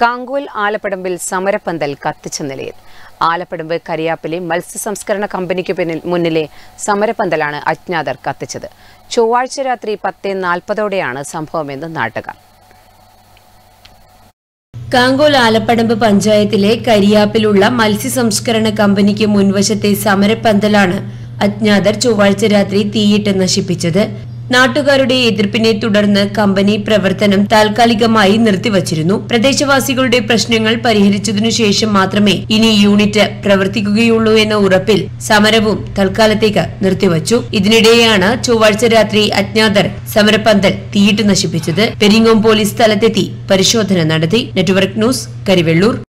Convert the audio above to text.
കാങ്കോൽ ആലപ്പടമ്പിൽ സമരപ്പന്തൽ കത്തിച്ച നിലയിൽ ആലപ്പടമ്പ് കരിയാപ്പിലെ മത്സ്യ സംസ്കരണ കമ്പനിക്ക് പിന്നിൽ മുന്നിലെ സമരപ്പന്തലാണ് അജ്ഞാതർ കത്തിച്ചത് ചൊവ്വാഴ്ച രാത്രി പത്ത് നാൽപ്പതോടെയാണ് സംഭവമെന്ന് നാട്ടുകാർ കാങ്കോൽ ആലപ്പടമ്പ് പഞ്ചായത്തിലെ കരിയാപ്പിലുള്ള മത്സ്യ സംസ്കരണ കമ്പനിക്ക് മുൻവശത്തെ സമരപ്പന്തലാണ് അജ്ഞാതർ ചൊവ്വാഴ്ച രാത്രി തീയിട്ട് നശിപ്പിച്ചത് നാട്ടുകാരുടെ എതിർപ്പിനെ തുടർന്ന് കമ്പനി പ്രവർത്തനം താൽക്കാലികമായി നിർത്തിവച്ചിരുന്നു പ്രദേശവാസികളുടെ പ്രശ്നങ്ങൾ പരിഹരിച്ചതിനു ശേഷം മാത്രമേ ഇനി യൂണിറ്റ് പ്രവർത്തിക്കുകയുള്ളൂ എന്ന ഉറപ്പിൽ സമരവും തൽക്കാലത്തേക്ക് നിർത്തിവച്ചു ഇതിനിടെയാണ് ചൊവ്വാഴ്ച രാത്രി അജ്ഞാതർ സമരപ്പന്തൽ തീയിട്ട് നശിപ്പിച്ചത് പെരിങ്ങോം പോലീസ് സ്ഥലത്തെത്തി പരിശോധന നടത്തി നെറ്റ്വർക്ക് ന്യൂസ് കരിവെള്ളൂർ